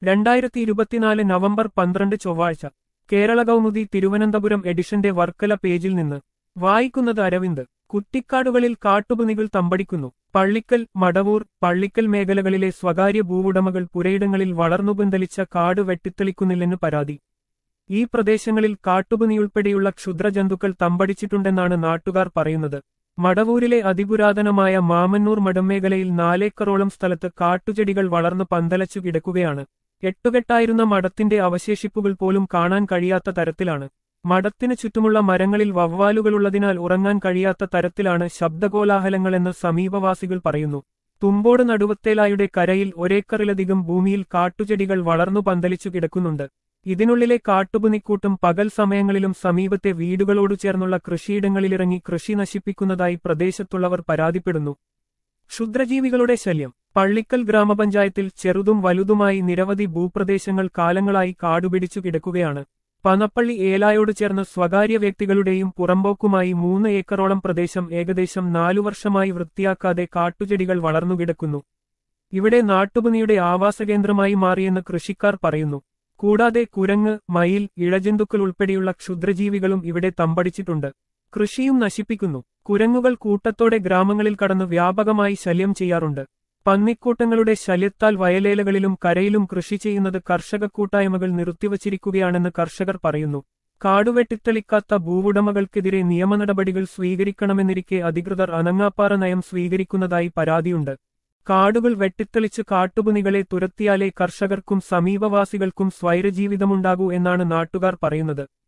രണ്ടായിരത്തി ഇരുപത്തിനാല് നവംബർ പന്ത്രണ്ട് ചൊവ്വാഴ്ച കേരള കൗമുദി തിരുവനന്തപുരം എഡിഷന്റെ വർക്കല പേജിൽ നിന്ന് വായിക്കുന്നത് അരവിന്ദ് കുറ്റിക്കാടുകളിൽ കാട്ടുപുനികൾ തമ്പടിക്കുന്നു പള്ളിക്കൽ മടവൂർ പള്ളിക്കൽ മേഖലകളിലെ സ്വകാര്യ ഭൂവുടമകൾ പുരയിടങ്ങളിൽ വളർന്നുപന്തലിച്ച കാട് വെട്ടിത്തെളിക്കുന്നില്ലെന്ന് പരാതി ഈ പ്രദേശങ്ങളിൽ കാട്ടുപുനിയുൾപ്പെടെയുള്ള ക്ഷുദ്രജന്തുക്കൾ തമ്പടിച്ചിട്ടുണ്ടെന്നാണ് നാട്ടുകാർ പറയുന്നത് മടവൂരിലെ അതിപുരാതനമായ മാമന്നൂർ മടമേഖലയിൽ നാലേക്കറോളം സ്ഥലത്ത് കാട്ടുചെടികൾ വളർന്നു പന്തലച്ചു കിടക്കുകയാണ് എട്ടുകെട്ടായിരുന്ന മഠത്തിന്റെ അവശേഷിപ്പുകൾ പോലും കാണാൻ കഴിയാത്ത തരത്തിലാണ് മഠത്തിനു ചുറ്റുമുള്ള മരങ്ങളിൽ വവ്വാലുകളുള്ളതിനാൽ ഉറങ്ങാൻ കഴിയാത്ത തരത്തിലാണ് ശബ്ദകോലാഹലങ്ങളെന്ന് സമീപവാസികൾ പറയുന്നു തുമ്പോട് നടുവത്തേലായുടെ കരയിൽ ഒരേക്കറിലധികം ഭൂമിയിൽ കാട്ടുചെടികൾ വളർന്നു പന്തലിച്ചു കിടക്കുന്നുണ്ട് ഇതിനുള്ളിലെ കാട്ടുപുനിക്കൂട്ടും പകൽ സമയങ്ങളിലും സമീപത്തെ വീടുകളോടു ചേർന്നുള്ള കൃഷിയിടങ്ങളിലിറങ്ങി കൃഷി നശിപ്പിക്കുന്നതായി പ്രദേശത്തുള്ളവർ പരാതിപ്പെടുന്നു ക്ഷുദ്രജീവികളുടെ ശല്യം പള്ളിക്കൽ ഗ്രാമപഞ്ചായത്തിൽ ചെറുതും വലുതുമായി നിരവധി ഭൂപ്രദേശങ്ങൾ കാലങ്ങളായി കാടുപിടിച്ചു കിടക്കുകയാണ് പനപ്പള്ളി ഏലായോട് ചേർന്ന് സ്വകാര്യ വ്യക്തികളുടെയും പുറമ്പോക്കുമായി മൂന്ന് ഏക്കറോളം പ്രദേശം ഏകദേശം നാലു വർഷമായി വൃത്തിയാക്കാതെ കാട്ടുചെടികൾ വളർന്നുകിടക്കുന്നു ഇവിടെ നാട്ടുപുനിയുടെ ആവാസകേന്ദ്രമായി മാറിയെന്ന് കൃഷിക്കാർ പറയുന്നു കൂടാതെ കുരങ്ങ് മയിൽ ഇഴജന്തുക്കൾ ഉൾപ്പെടെയുള്ള ക്ഷുദ്രജീവികളും ഇവിടെ തമ്പടിച്ചിട്ടുണ്ട് കൃഷിയും നശിപ്പിക്കുന്നു കുരങ്ങുകൾ കൂട്ടത്തോടെ ഗ്രാമങ്ങളിൽ കടന്ന് വ്യാപകമായി ശല്യം ചെയ്യാറുണ്ട് പന്നിക്കൂട്ടങ്ങളുടെ ശല്യത്താൽ വയലേലകളിലും കരയിലും കൃഷി ചെയ്യുന്നത് കർഷക കൂട്ടായ്മകൾ നിർത്തിവച്ചിരിക്കുകയാണെന്ന് കർഷകർ പറയുന്നു കാടുവെട്ടിത്തെളിക്കാത്ത ഭൂവുടമകൾക്കെതിരെ നിയമനടപടികൾ സ്വീകരിക്കണമെന്നിരിക്കെ അധികൃതർ അനങ്ങാപ്പാറ നയം സ്വീകരിക്കുന്നതായി പരാതിയുണ്ട് കാടുകൾ വെട്ടിത്തെളിച്ച് കാട്ടുപുനികളെ തുരത്തിയാലേ കർഷകർക്കും സമീപവാസികൾക്കും സ്വൈരജീവിതമുണ്ടാകൂ എന്നാണ് നാട്ടുകാർ പറയുന്നത്